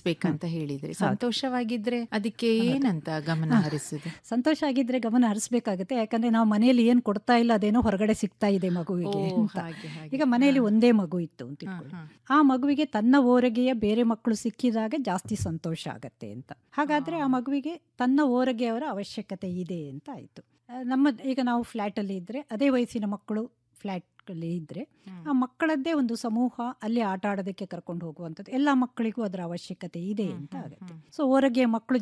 ಹರಿಸ್ಬೇಕಂತ ಹೇಳಿದ್ರಿ ಸಂತೋಷವಾಗಿದ್ರೆ ಅದಕ್ಕೆ ಏನಂತ ಗಮನ ಹರಿಸುದು ಸಂತೋಷ ಆಗಿದ್ರೆ ಗಮನ ಹರಿಸ್ಬೇಕಾಗುತ್ತೆ ಯಾಕಂದ್ರೆ ನಾವು ಮನೆಯಲ್ಲಿ ಏನ್ ಕೊಡ್ತಾ ಇಲ್ಲ ಅದೇನೋ ಹೊರಗಡೆ ಸಿಗ್ತಾ ಇದೆ ಮಗುವಿಗೆ ಓ, ಅಂತ ಹಾಗೆ, ಹಾಗೆ. ಈಗ ಮನೆಯಲ್ಲಿ ಒಂದೇ ಮಗು ಇತ್ತು ಅಂತ ಹಾ, ಇಟ್ಕೊಳ್ಳಿ. ಹಾ. ಆ ಮಗುವಿಗೆ ತನ್ನ ಓರಗೆಯ ಬೇರೆ ಮಕ್ಕಳು ಸಿಕ್ಕಿದಾಗ ಜಾಸ್ತಿ ಸಂತೋಷ ಆಗತ್ತೆ ಅಂತ ಹಾಗಾದ್ರೆ ಆ ಮಗುವಿಗೆ ತನ್ನ ಓರಗೆಯವರ ಅವಶ್ಯಕತೆ ಇದೆ ಅಂತ ಆಯ್ತು ಆ, ನಮ್ಮ ಈಗ ನಾವು ಫ್ಲಾಟ್ ಅಲ್ಲಿ ಇದ್ರೆ ಅದೇ ವಯಸ್ಸಿನ ಮಕ್ಕಳು ಫ್ಲಾಟ್ ಅಲ್ಲಿ ಇದ್ರೆ ಹ್ಮ್. ಆ ಮಕ್ಕಳದ್ದೇ ಒಂದು ಸಮೂಹ ಅಲ್ಲಿ ಆಟ ಆಡೋದಕ್ಕೆ ಕರ್ಕೊಂಡು ಹೋಗುವಂಥದ್ದು ಎಲ್ಲ ಮಕ್ಕಳಿಗೂ ಅದರ ಅವಶ್ಯಕತೆ ಇದೆ ಹ್ಮ್, ಅಂತ ಹ್ಮ್, ಆಗುತ್ತೆ ಹ್ಮ್. ಸೊ ಹೊರಗೆ ಮಕ್ಕಳು